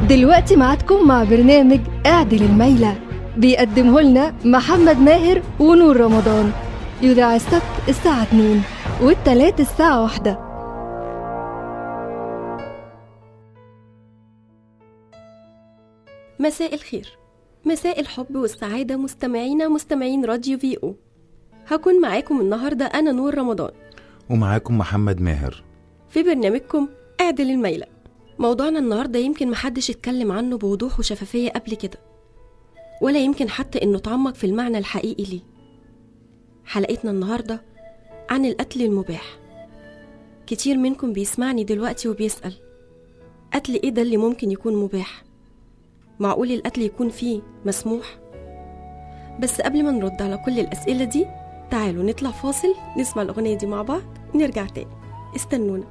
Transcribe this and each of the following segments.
دلوقتي معادكم مع برنامج اعدل الميلة بيقدمه لنا محمد ماهر ونور رمضان يذاع السبت الساعة 2 والتلات الساعة 1 مساء الخير مساء الحب والسعادة مستمعينا مستمعين راديو في او هكون معاكم النهاردة أنا نور رمضان ومعاكم محمد ماهر في برنامجكم اعدل الميلة موضوعنا النهاردة يمكن محدش اتكلم عنه بوضوح وشفافية قبل كده ولا يمكن حتى انه اتعمق في المعنى الحقيقي ليه حلقتنا النهاردة عن القتل المباح كتير منكم بيسمعني دلوقتي وبيسأل قتل ايه ده اللي ممكن يكون مباح معقول القتل يكون فيه مسموح بس قبل ما نرد على كل الأسئلة دي تعالوا نطلع فاصل نسمع الأغنية دي مع بعض نرجع تاني استنونا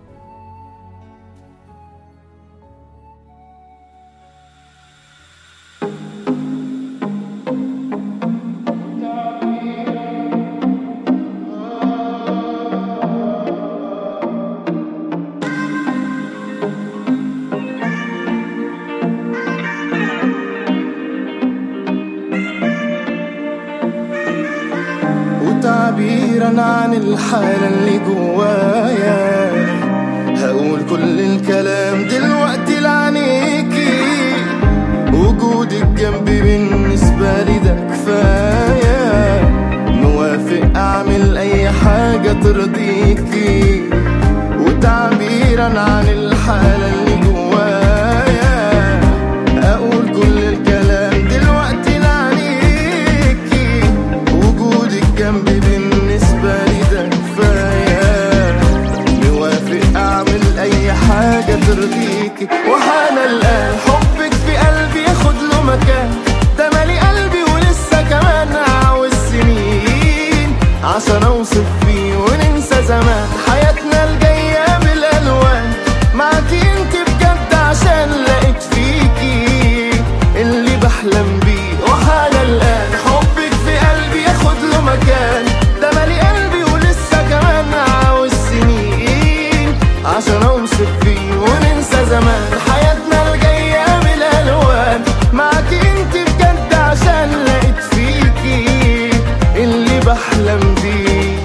وتعبيرا عن الحالة اللي جوايا هقول كل الكلام دلوقتي لعينيكي وجودك جنبي بالنسبة لي ده كفاية موافق أعمل أي حاجة ترضيكي وتعبيرا عن الحالة اللي جوايا أقول كل الكلام دلوقتي لعينيكي وجودك جنبي بالنسبة لي ده كفاية موافق أعمل أي حاجة ترضيكي وحان الآن حبك في قلبي ياخد له مكان ده مالي قلبي ولسه كمان عاوز سنين عشان أوصف فيه وننسى زمان حياتنا الجاية بالألوان معاكي انت بجد عشان لقيت فيكي اللي بحلم بيه وحان الآن حبك في قلبي ياخد له مكان ده مالي قلبي ولسه كمان عاوز سنين عشان اوصف فيه وننسى زمان حياتنا الجاية بالألوان معاكي انت بجد عشان لقيت فيكي اللي بحلم بيه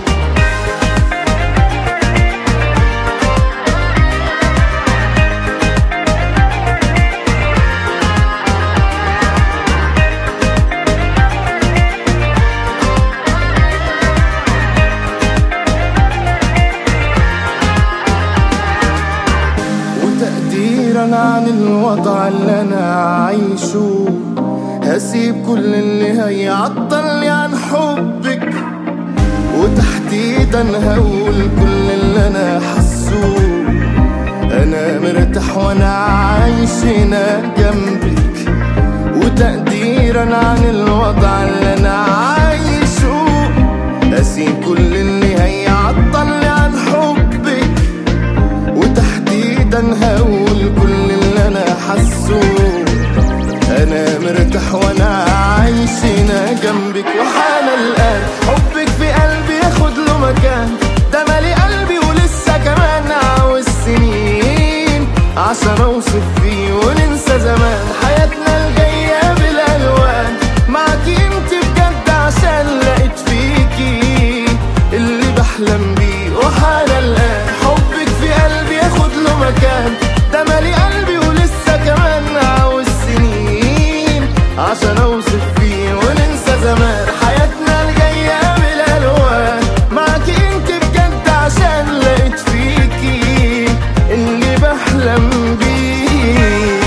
وتقديرا عن الوضع اللي انا عايشه هسيب كل اللي هيعطلني عن حبك وتحديدا هقول كل اللي انا حاسه انا مرتاح وانا عايش هنا جنبك وتقديرا عن الوضع اللي انا عايشه اسيب كل اللي هيعطلني عن حبك وتحديدا هقول كل اللي انا حاسه انا مرتاح وانا عايش هنا جنبك وحان الان حبك في قلبي ياخد له مكان ده مالي قلبي ولسه كمان عاوز سنين عشان اوصف فيه وننسى زمان حياتنا الجاية بالالوان معاكي انت بجد عشان لقيت فيكي اللي بحلم بيه وحان الان حبك في قلبي ياخد له مكان ده مالي قلبي ولسه كمان عاوز سنين عشان اوصف فيه وننسى زمان حياتنا الجاية بالالوان معاكي انت بجد عشان لقيت فيكي اللي بحلم بيه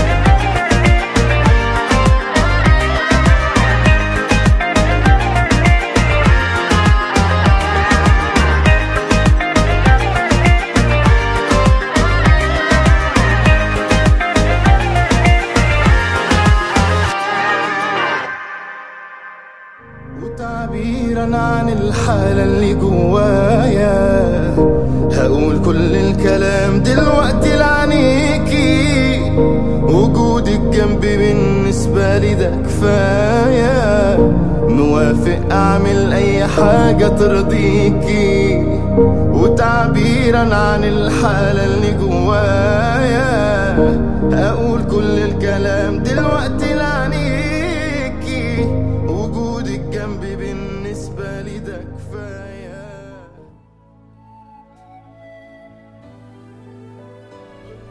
وتعبيرا عن الحالة اللي جوايا هقول كل الكلام دلوقتي لعينيكي وجودك جنبي بالنسبة لي ده كفاية موافق أعمل أي حاجة ترضيكي وتعبيرا عن الحالة اللي جوايا هقول كل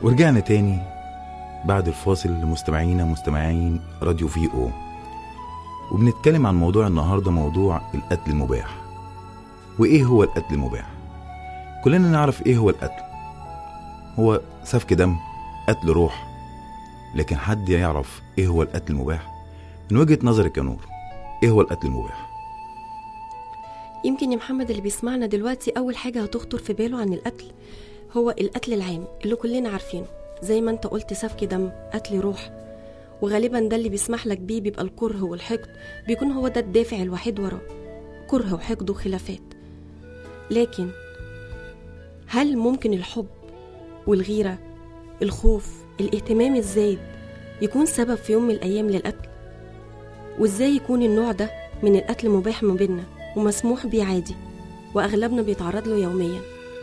ورجعنا تاني بعد الفاصل لمستمعينا مستمعين راديو في او وبنتكلم عن موضوع النهارده موضوع القتل المباح وايه هو القتل المباح كلنا نعرف ايه هو القتل هو سفك دم قتل روح لكن حد يعرف ايه هو القتل المباح من وجهة نظرك يا نور ايه هو القتل المباح يمكن يا محمد اللي بيسمعنا دلوقتي أول حاجة هتخطر في باله عن القتل هو القتل العام اللي كلنا عارفينه زي ما انت قلت سفك دم قتل روح وغالبا ده اللي بيسمح لك بيه بيبقى الكره والحقد بيكون هو ده الدافع الوحيد وراه كره وحقد وخلافات لكن هل ممكن الحب والغيرة الخوف الاهتمام الزايد يكون سبب في يوم من الأيام للقتل وإزاي يكون النوع ده من القتل مباح ما بيننا ومسموح بيه عادي وأغلبنا بيتعرض له يوميا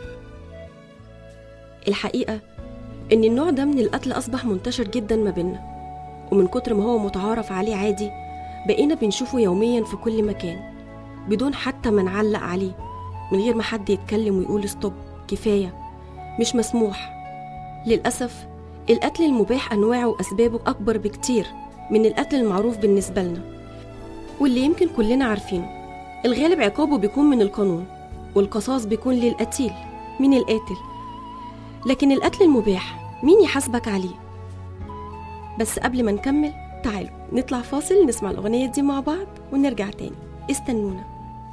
الحقيقة إن النوع ده من القتل أصبح منتشر جدا ما بيننا ومن كتر ما هو متعارف عليه عادي بقينا بنشوفه يوميا في كل مكان بدون حتى ما نعلق عليه من غير ما حد يتكلم ويقول ستوب كفاية مش مسموح للأسف القتل المباح أنواعه وأسبابه أكبر بكتير من القتل المعروف بالنسبة لنا واللي يمكن كلنا عارفينه الغالب عقابه بيكون من القانون والقصاص بيكون للقتيل من القاتل لكن القتل المباح مين يحاسبك عليه بس قبل ما نكمل تعالوا نطلع فاصل نسمع الأغنية دي مع بعض ونرجع تاني استنونا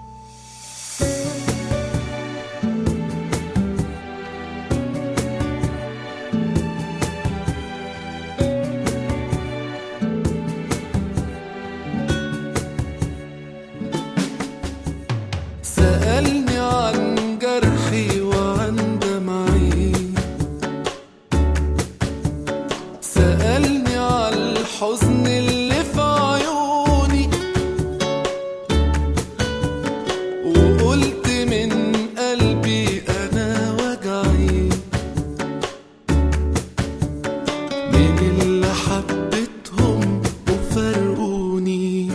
سألني عن جرحي وعن دمعي سألني عن الحزن اللي في عيوني وقلت من قلبي أنا وجعي من اللي حبيتهم وفرقوني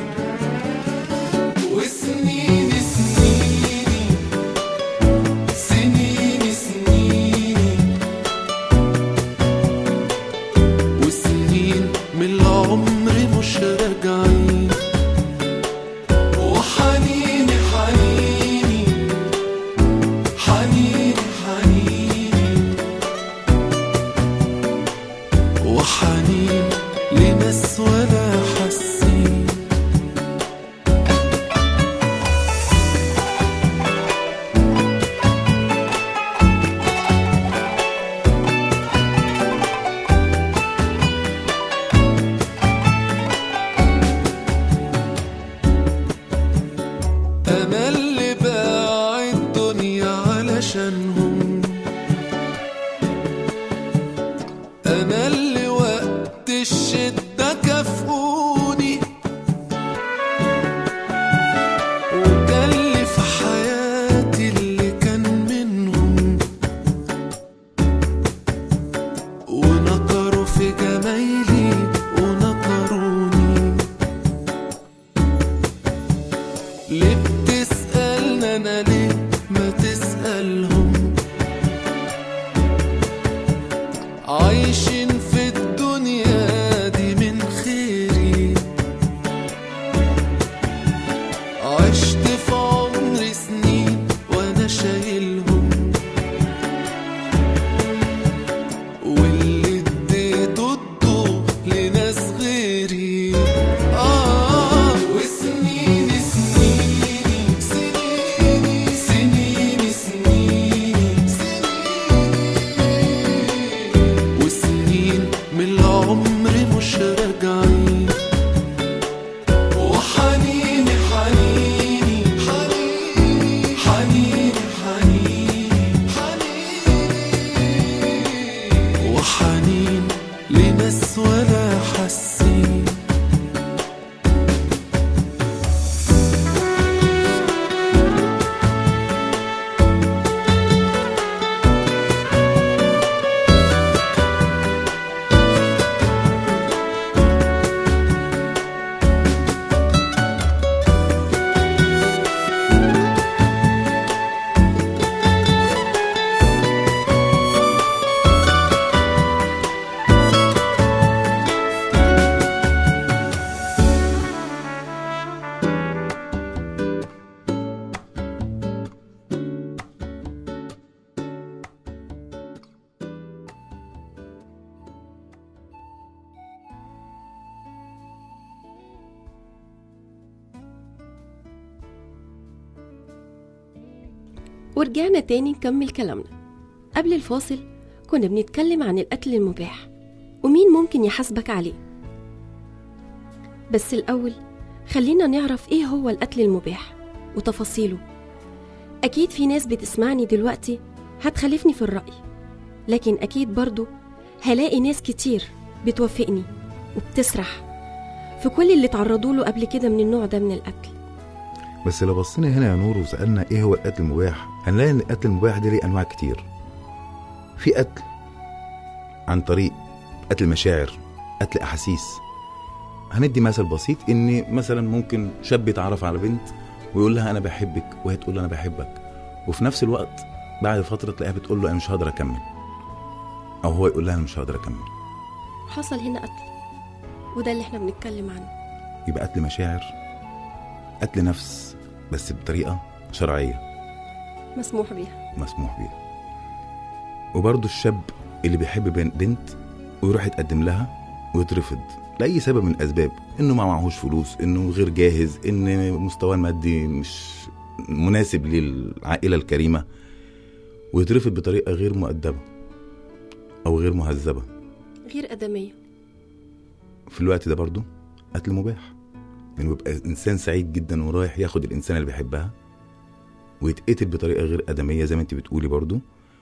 وسنين سنيني سنين سنيني وسنين من العمر مش راجعين وحنيني حنيني حنيني حنيني وحنين لناس ولا حاسين أنا اللي باع الدنيا علشانهم أنا اللي وقت الشدة كافئوني وكان اللي في حياتي اللي كان منهم ونكروا في جمايلي ونكروني ليه بتسألنا أنا ليه ما تسألهم عايشين في الدنيا دي من خيري عشت في عمري سنين وأنا شايلهم واللي اديته الضوء لناس غيري آه وسنين سنيني سنيني سنيني سنيني سنيني وسنين ورجعنا تاني نكمل كلامنا قبل الفاصل كنا بنتكلم عن الأكل المباح ومين ممكن يحاسبك عليه بس الأول خلينا نعرف إيه هو الأكل المباح وتفاصيله أكيد في ناس بتسمعني دلوقتي هتخالفني في الرأي لكن أكيد برضو هلاقي ناس كتير بتوافقني وبتسرح في كل اللي تعرضوا له قبل كده من النوع ده من الأكل بس لو بصينا هنا يا نور وسالنا ايه هو القتل المباح هنلاقي ان القتل المباح ده ليه انواع كتير في قتل عن طريق قتل مشاعر قتل احاسيس هندي مثل بسيط ان مثلا ممكن شاب يتعرف على بنت ويقول لها انا بحبك وهي تقول له انا بحبك وفي نفس الوقت بعد فتره تلاقيها بتقول له انا مش هقدر اكمل او هو يقول لها انا مش هقدر اكمل حصل هنا قتل وده اللي احنا بنتكلم عنه يبقى قتل مشاعر قتل نفس بس بطريقه شرعيه مسموح بيها مسموح بيها وبرضه الشاب اللي بيحب بن- بنت ويروح يتقدم لها ويترفض لأي سبب من الأسباب إنه ما معهوش فلوس إنه غير جاهز إن مستواه المادي مش مناسب للعائلة الكريمة ويترفض بطريقة غير مؤدبة أو غير مهذبة غير أدمية في الوقت ده برضه قتل مباح لأنه بيبقى إنسان سعيد جدا ورايح ياخد الإنسان اللي بيحبها ويتقتل بطريقة غير آدمية زي ما أنت بتقولي برضه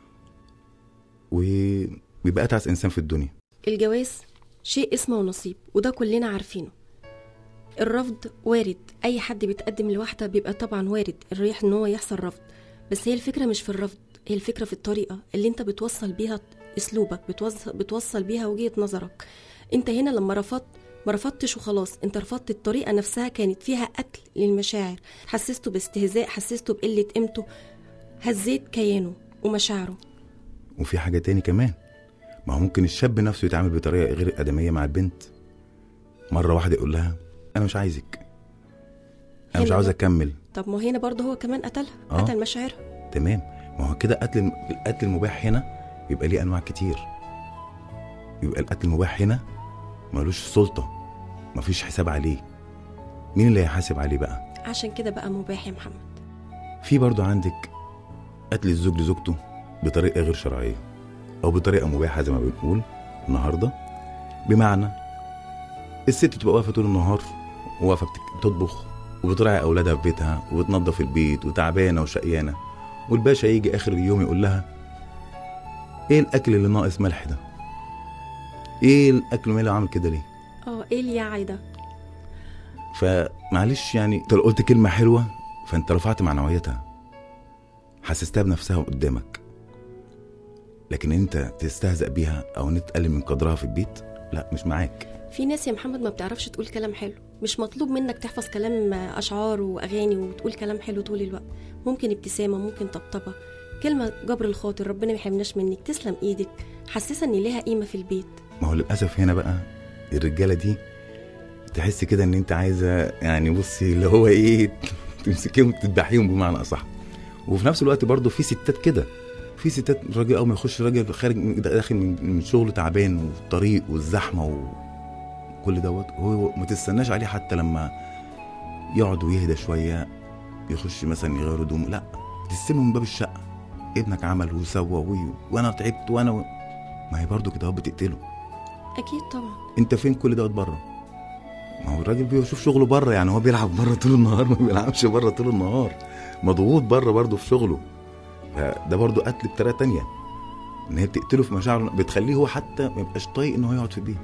وبيبقى أتعس إنسان في الدنيا الجواز شيء اسمه نصيب وده كلنا عارفينه الرفض وارد اي حد بيتقدم لواحده بيبقى طبعا وارد الريح ان هو يحصل رفض بس هي الفكره مش في الرفض هي الفكره في الطريقه اللي انت بتوصل بيها اسلوبك بتوصل, بتوصل بيها وجهه نظرك انت هنا لما رفضت ما رفضتش وخلاص انت رفضت الطريقه نفسها كانت فيها قتل للمشاعر حسسته باستهزاء حسسته بقله قيمته هزيت كيانه ومشاعره وفي حاجة تاني كمان ما هو ممكن الشاب نفسه يتعامل بطريقة غير آدمية مع البنت مرة واحدة يقول لها أنا مش عايزك أنا مش هنا عاوز بقى. أكمل طب ما هو هنا برضه هو كمان قتلها آه. قتل مشاعرها تمام ما هو كده قتل القتل المباح هنا بيبقى ليه أنواع كتير يبقى القتل المباح هنا ملوش سلطة مفيش حساب عليه مين اللي هيحاسب عليه بقى عشان كده بقى مباح يا محمد في برضو عندك قتل الزوج لزوجته بطريقة غير شرعية أو بطريقة مباحة زي ما بنقول النهاردة بمعنى الست تبقى واقفة طول النهار واقفة بتك- بتطبخ وبتراعي أولادها في بيتها وبتنظف البيت وتعبانة وشقيانة والباشا يجي آخر اليوم يقول لها إيه الأكل اللي ناقص ملح ده؟ إيه الأكل اللي عامل كده ليه؟ اه ايه اليعي ده فمعلش يعني انت لو قلت كلمة حلوة فانت رفعت معنوياتها حسستها بنفسها قدامك لكن انت تستهزأ بيها او ان انت تقلل من قدرها في البيت لا مش معاك في ناس يا محمد ما بتعرفش تقول كلام حلو مش مطلوب منك تحفظ كلام اشعار واغاني وتقول كلام حلو طول الوقت ممكن ابتسامه ممكن طبطبه كلمه جبر الخاطر ربنا ما يحرمناش منك تسلم ايدك حسسها ان ليها قيمه في البيت ما هو للاسف هنا بقى الرجاله دي تحس كده ان انت عايزه يعني بصي اللي هو ايه تمسكيهم تذبحيهم بمعنى اصح وفي نفس الوقت برضه في ستات كده في ستات راجل اول ما يخش راجل خارج من- داخل من من شغله تعبان والطريق والزحمه وكل دوت هو ما تستناش عليه حتى لما يقعد ويهدى شويه يخش مثلا يغير هدومه لا تستلمه من باب الشقه ابنك عمل وسوى وي- وانا تعبت وانا و... ما هي برضه كده هو بتقتله اكيد طبعا انت فين كل دوت بره ما هو الراجل بيشوف شغله بره يعني هو بيلعب بره طول النهار ما بيلعبش بره طول النهار مضغوط بره برضه في شغله فده برضه قتل بطريقه تانية ان هي بتقتله في مشاعره بتخليه هو حتى ما يبقاش طايق ان هو يقعد في البيت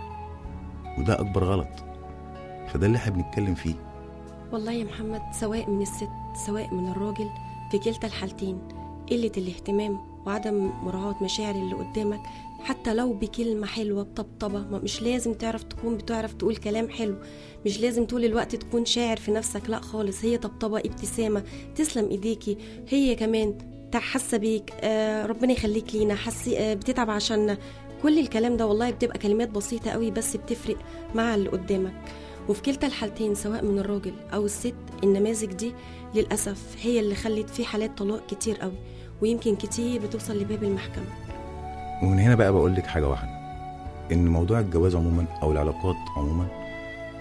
وده اكبر غلط فده اللي احنا بنتكلم فيه والله يا محمد سواء من الست سواء من الراجل في كلتا الحالتين قلة الاهتمام وعدم مراعاة مشاعر اللي قدامك حتى لو بكلمة حلوة بطبطبة ما مش لازم تعرف تكون بتعرف تقول كلام حلو مش لازم طول الوقت تكون شاعر في نفسك لا خالص هي طبطبة ابتسامة تسلم ايديكي هي كمان تع- حاسة بيك آه ربنا يخليك لينا حسي آه بتتعب عشاننا كل الكلام ده والله بتبقى كلمات بسيطة قوي بس بتفرق مع اللي قدامك وفي كلتا الحالتين سواء من الراجل او الست النماذج دي للاسف هي اللي خلت في حالات طلاق كتير قوي ويمكن كتير بتوصل لباب المحكمه ومن هنا بقى بقول لك حاجه واحده ان موضوع الجواز عموما او العلاقات عموما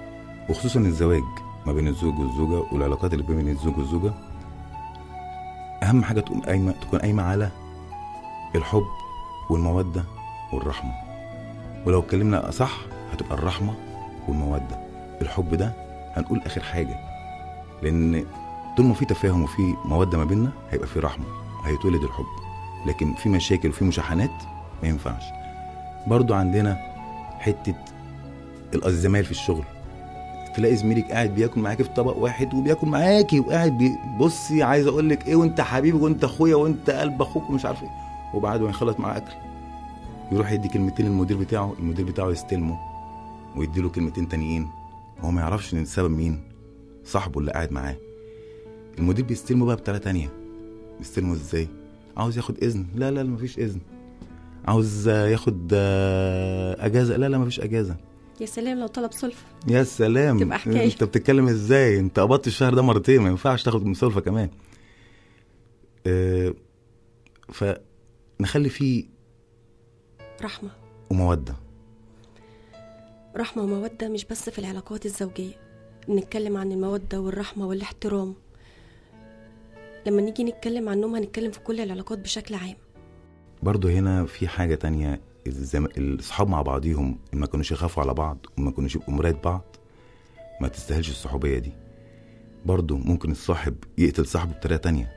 وخصوصا الزواج ما بين الزوج والزوجه والعلاقات اللي بين الزوج والزوجه اهم حاجه تكون قايمه تكون قايمه على الحب والموده والرحمه ولو اتكلمنا صح هتبقى الرحمه والموده الحب ده هنقول اخر حاجه لان طول ما في تفاهم وفي موده ما بيننا هيبقى في رحمه هيتولد الحب لكن في مشاكل وفي مشاحنات ما ينفعش برضو عندنا حته الزمايل في الشغل تلاقي زميلك قاعد بياكل معاكي في طبق واحد وبياكل معاكي وقاعد بي... بصي عايز اقول لك ايه وانت حبيبي وانت اخويا وانت قلب اخوك ومش عارف ايه وبعد ما يخلص معاه اكل يروح يدي كلمتين للمدير بتاعه المدير بتاعه يستلمه ويدي له كلمتين تانيين وهو ما يعرفش ان السبب مين صاحبه اللي قاعد معاه المدير بيستلمه بقى بطريقه تانية بيستلمه ازاي عاوز ياخد اذن لا لا لا مفيش اذن عاوز آه، ياخد آه، اجازه لا لا مفيش اجازه يا سلام لو طلب سلفة يا سلام تبقى حكاية. انت بتتكلم ازاي انت قبضت الشهر ده مرتين ما ينفعش تاخد مسلفه كمان اه فنخلي فيه رحمة وموده رحمة ومودة مش بس في العلاقات الزوجية بنتكلم عن المودة والرحمة والاحترام لما نيجي نتكلم عنهم هنتكلم في كل العلاقات بشكل عام برضه هنا في حاجه تانية الزم... الاصحاب مع بعضيهم ما كانوش يخافوا على بعض وما كانوش يبقوا مراية بعض ما تستاهلش الصحوبيه دي برضه ممكن الصاحب يقتل صاحبه بطريقه تانية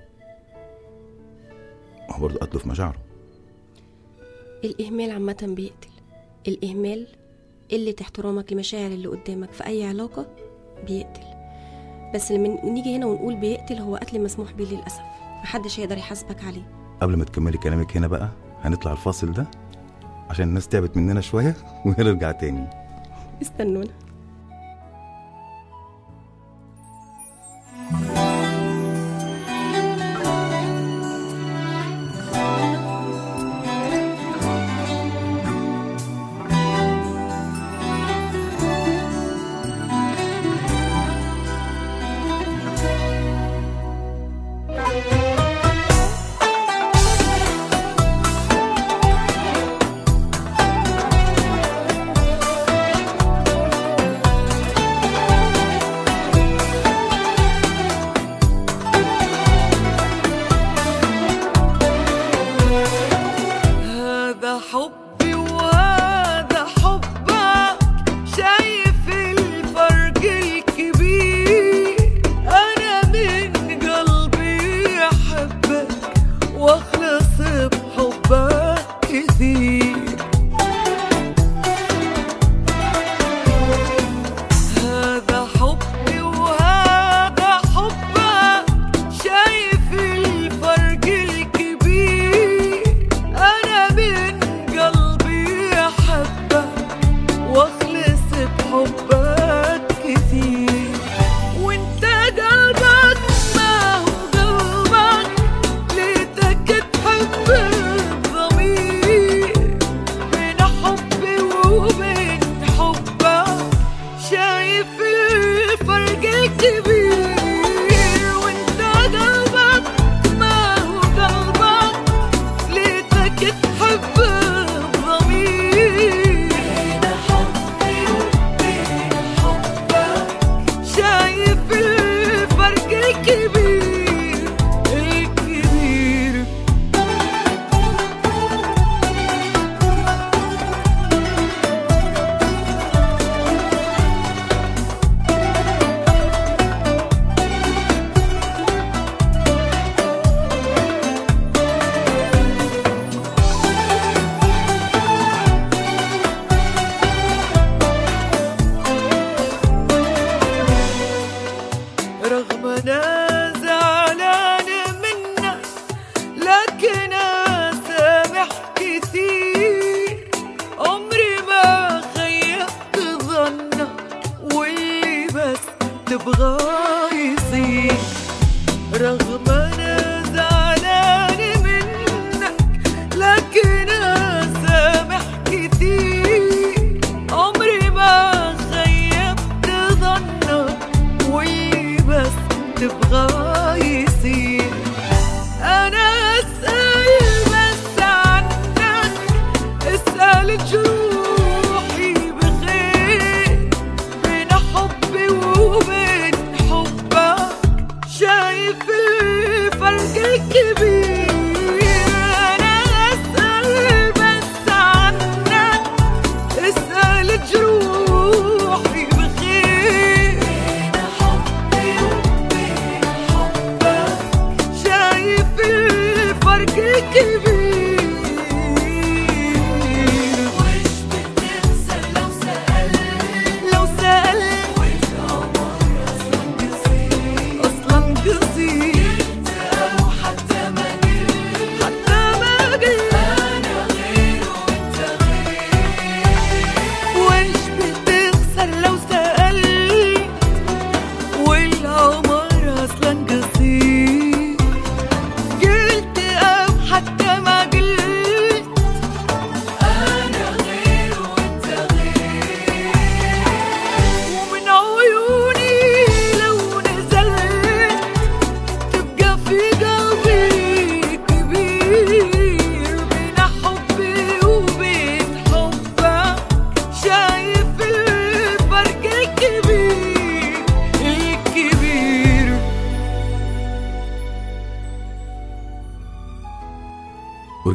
هو برضه قتله في مشاعره الإهمال عامة بيقتل الإهمال قلة احترامك لمشاعر اللي قدامك في أي علاقة بيقتل بس لما نيجي هنا ونقول بيقتل هو قتل مسموح بيه للأسف محدش هيقدر يحاسبك عليه قبل ما تكملي كلامك هنا بقى هنطلع الفاصل ده عشان الناس تعبت مننا شويه ونرجع تاني استنونا هذا حبي وهذا حبك شايف الفرق الكبير أنا من قلبي أحبك وأخلص بحبك كثير هذا حبي وهذا حبك شايف الفرق الكبير أنا من قلبي أحبك وأخلص بحبك كثير وانت قلبك ما هو قلبك ليتك تحب الضمير بين حبي وبين حبك شايف الفرق الكبير وانت قلبك ما هو قلبك ليتك تحب الضمير بين حبي وبين حبك شايف الفرق الكبير الكبير رغم انا زعلان منك لكن اسامح كثير عمري ما خيبت ظنك واللي بس تبغاه يصير رغم انا زعلان منك لكن اسامح كثير عمري ما خيبت ظنك واللي بس تبغاه يصير انا اسال بس عنك اسال جروحي بخير بين حبي وبين حبك شايف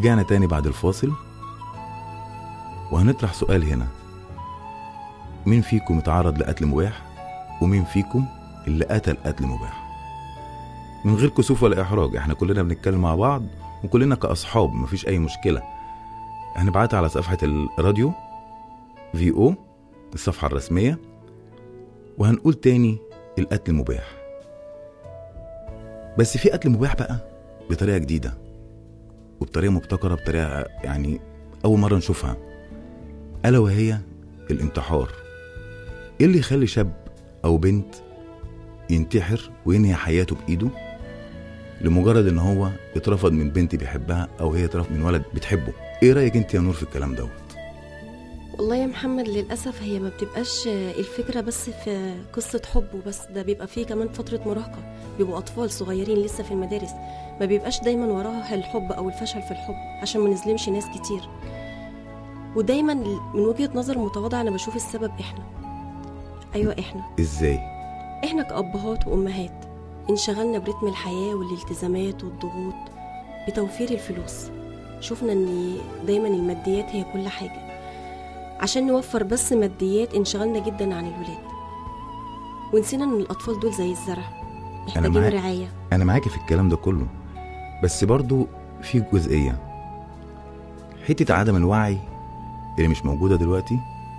ورجعنا تاني بعد الفاصل وهنطرح سؤال هنا مين فيكم اتعرض لقتل مباح ومين فيكم اللي قتل قتل مباح من غير كسوف ولا احراج احنا كلنا بنتكلم مع بعض وكلنا كاصحاب مفيش اي مشكله هنبعتها على صفحه الراديو في او الصفحه الرسميه وهنقول تاني القتل مباح بس في قتل مباح بقى بطريقه جديده وبطريقه مبتكره بطريقه يعني اول مره نشوفها الا وهي الانتحار ايه اللي يخلي شاب او بنت ينتحر وينهي حياته بايده لمجرد ان هو اترفض من بنت بيحبها او هي اترفض من ولد بتحبه ايه رايك انت يا نور في الكلام دوت والله يا محمد للأسف هي ما بتبقاش الفكرة بس في قصة حب وبس ده بيبقى فيه كمان فترة مراهقة بيبقوا أطفال صغيرين لسه في المدارس ما بيبقاش دايما وراها الحب أو الفشل في الحب عشان ما نظلمش ناس كتير ودايما من وجهة نظر متواضعة أنا بشوف السبب إحنا أيوة إحنا ازاي إحنا كأبهات وأمهات انشغلنا برتم الحياة والالتزامات والضغوط بتوفير الفلوس شفنا إن دايما الماديات هي كل حاجة عشان نوفر بس ماديات انشغلنا جدا عن الولاد ونسينا ان الاطفال دول زي الزرع محتاجين معاك. رعايه انا معاكي في الكلام ده كله بس برضو في جزئيه حته عدم الوعي اللي مش موجوده دلوقتي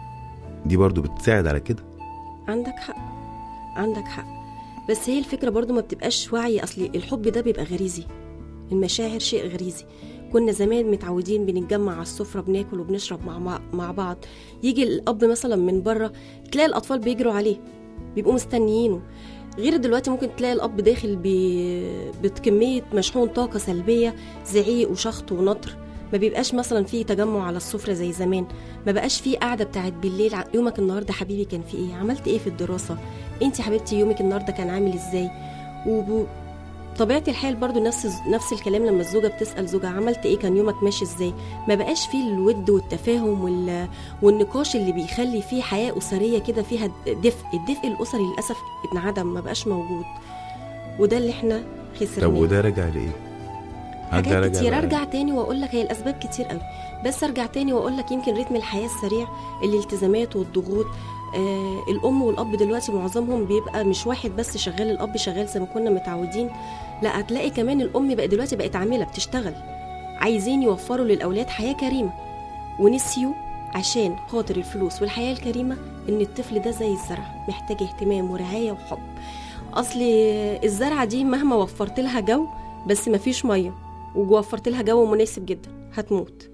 دي برضو بتساعد على كده عندك حق عندك حق بس هي الفكره برضو ما بتبقاش وعي اصل الحب ده بيبقى غريزي المشاعر شيء غريزي كنا زمان متعودين بنتجمع على السفره بناكل وبنشرب مع مع, مع بعض يجي الاب مثلا من بره تلاقي الاطفال بيجروا عليه بيبقوا مستنيينه غير دلوقتي ممكن تلاقي الاب داخل ب- بكميه مشحون طاقه سلبيه زعيق وشخط ونطر ما بيبقاش مثلا في تجمع على السفره زي زمان ما بقاش في قعده بتاعت بالليل ع- يومك النهارده حبيبي كان في ايه عملت ايه في الدراسه انت حبيبتي يومك النهارده كان عامل ازاي وب... طبيعة الحال برضو نفس نفس الكلام لما الزوجة بتسأل زوجها عملت ايه كان يومك ماشي ازاي ما بقاش فيه الود والتفاهم وال... والنقاش اللي بيخلي فيه حياة أسرية كده فيها دفء الدفء الأسري للأسف انعدم ما بقاش موجود وده اللي احنا طب خسرناه وده راجع لايه هل ده حاجات راجع كتير بقى- ارجع تاني واقول لك هي الاسباب كتير قوي بس ارجع تاني واقول لك يمكن رتم الحياه السريع الالتزامات والضغوط آه الام والاب دلوقتي معظمهم بيبقى مش واحد بس شغال الاب شغال زي ما كنا متعودين لا هتلاقي كمان الام بقى دلوقتي بقت عامله بتشتغل عايزين يوفروا للاولاد حياه كريمه ونسيوا عشان خاطر الفلوس والحياه الكريمه ان الطفل ده زي الزرع محتاج اهتمام ورعايه وحب اصل الزرعه دي مهما وفرت لها جو بس مفيش ميه ووفرت لها جو مناسب جدا هتموت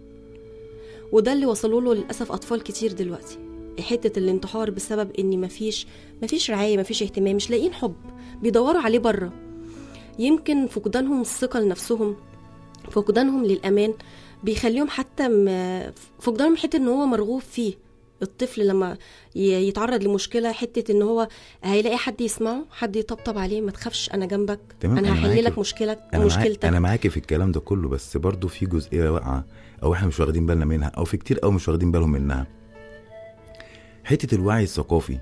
وده اللي وصلوا له للاسف اطفال كتير دلوقتي حته الانتحار بسبب ان مفيش مفيش رعايه مفيش اهتمام مش لاقيين حب بيدوروا عليه بره يمكن فقدانهم الثقه لنفسهم فقدانهم للامان بيخليهم حتى م- فقدانهم حته ان هو مرغوب فيه الطفل لما ي- يتعرض لمشكله حته ان هو هيلاقي حد يسمعه حد يطبطب عليه ما تخافش انا جنبك تمام، انا أنا هحل معاكي. لك مشكلك انا معاك مشكلتك انا معاكي في الكلام ده كله بس برضو في جزئيه واقعه او احنا مش واخدين بالنا منها او في كتير قوي مش واخدين بالهم منها حته الوعي الثقافي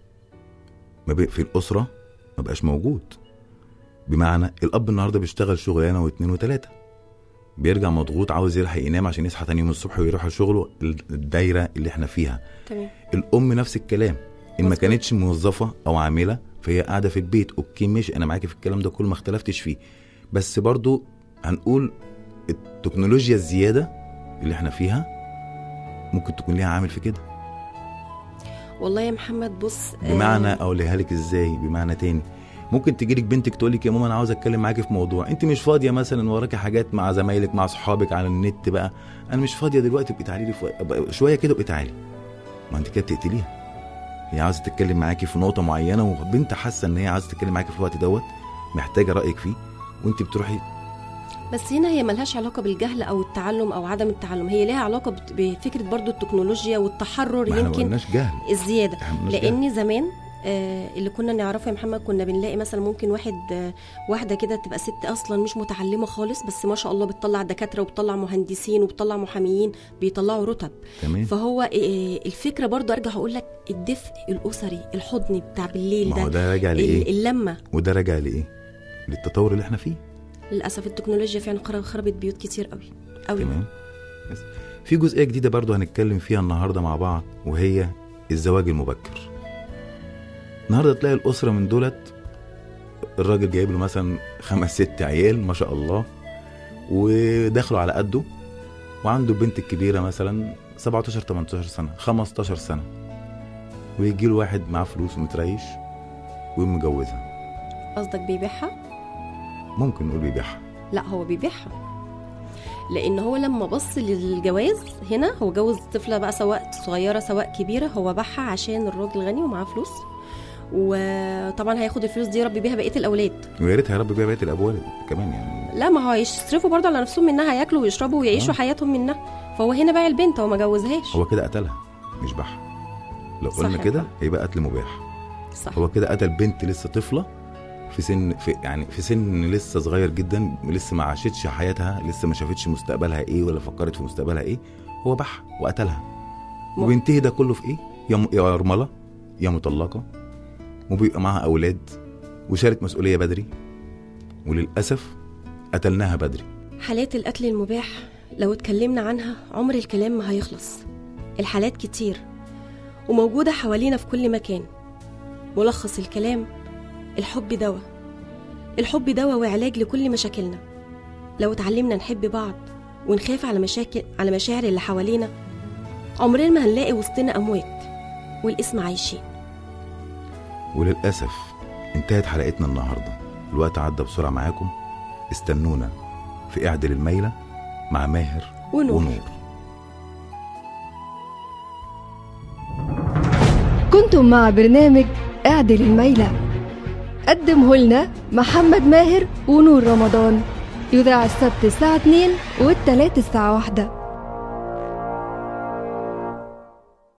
ما بي في الاسره ما بقاش موجود بمعنى الاب النهارده بيشتغل شغلانه واثنين وثلاثه بيرجع مضغوط عاوز يلحق ينام عشان يصحى تاني يوم الصبح ويروح لشغله الدايره اللي احنا فيها تمام الام نفس الكلام ان ما مظبوط. كانتش موظفه او عامله فهي قاعده في البيت اوكي ماشي انا معاكي في الكلام ده كله ما اختلفتش فيه بس برضو هنقول التكنولوجيا الزياده اللي احنا فيها ممكن تكون ليها عامل في كده والله يا محمد بص آه، بمعنى اقولها لك ازاي بمعنى تاني ممكن تجيلك بنتك تقول لك يا ماما انا عاوز اتكلم معاكي في موضوع انت مش فاضيه مثلا وراكي حاجات مع زمايلك مع اصحابك على النت بقى انا مش فاضيه دلوقتي ابقي تعالي لي في- شويه كده ابقي تعالي ما انت كده بتقتليها هي عاوزه تتكلم معاكي في نقطه معينه وبنت حاسه ان هي عاوزه تتكلم معاكي في الوقت دوت محتاجه رايك فيه وانت بتروحي بس هنا هي ملهاش علاقة بالجهل أو التعلم أو عدم التعلم هي ليها علاقة بت- بفكرة برضو التكنولوجيا والتحرر ما احنا ما يمكن قلناش جهل الزيادة احنا ما قلناش جهل. لأن زمان آه اللي كنا نعرفه يا محمد كنا بنلاقي مثلا ممكن واحد آه واحدة كده تبقى ست أصلا مش متعلمة خالص بس ما شاء الله بتطلع دكاترة وبتطلع مهندسين وبتطلع محاميين بيطلعوا رتب تمام فهو آه الفكرة برضو أرجع أقول لك الدفء الأسري الحضن بتاع بالليل ما هو ده ده راجع ال- لايه اللمة وده راجع لايه للتطور اللي احنا فيه للأسف التكنولوجيا فعلا خرب- خربت بيوت كتير قوي أوي. تمام بس. في جزئيه جديده برضو هنتكلم فيها النهارده مع بعض وهي الزواج المبكر النهارده تلاقي الاسره من دولت الراجل جايب له مثلا خمس ست عيال ما شاء الله ودخلوا على قده وعنده البنت الكبيره مثلا 17 18 سنه 15 سنه ويجي له واحد معاه فلوس ومتريش ويقوم مجوزها قصدك بيبيعها ممكن نقول بيبيعها لا هو بيبيعها لان هو لما بص للجواز هنا هو جوز طفله بقى سواء صغيره سواء كبيره هو باعها عشان الراجل غني ومعاه فلوس وطبعا هياخد الفلوس دي يربي بيها بقيه الاولاد ويا ريت يا رب بيها بقيه الابواب كمان يعني لا ما هو هيصرفوا برضه على نفسهم منها هياكلوا ويشربوا ويعيشوا آه. حياتهم منها فهو هنا باع البنت هو ما جوزهاش هو كده قتلها مش باعها لو صح قلنا يا كده فندم. هيبقى قتل مباح صح هو كده قتل بنت لسه طفله في سن في يعني في سن لسه صغير جدا لسه ما عاشتش حياتها لسه ما شافتش مستقبلها ايه ولا فكرت في مستقبلها ايه هو باعها وقتلها م- وبينتهي ده كله في ايه يا م- يا ارمله يا مطلقه وبيبقى معاها اولاد وشالت مسؤوليه بدري وللاسف قتلناها بدري حالات القتل المباح لو اتكلمنا عنها عمر الكلام ما هيخلص الحالات كتير وموجودة حوالينا في كل مكان ملخص الكلام الحب دواء الحب دواء وعلاج لكل مشاكلنا لو اتعلمنا نحب بعض ونخاف على مشاكل على مشاعر اللي حوالينا عمرنا ما هنلاقي وسطنا أموات والاسم عايشين وللاسف انتهت حلقتنا النهارده الوقت عدى بسرعه معاكم استنونا في اعدل الميله مع ماهر ونور. ونور كنتم مع برنامج اعدل الميلة قدمه لنا محمد ماهر ونور رمضان يذاع السبت الساعة 2 والتلات الساعة 1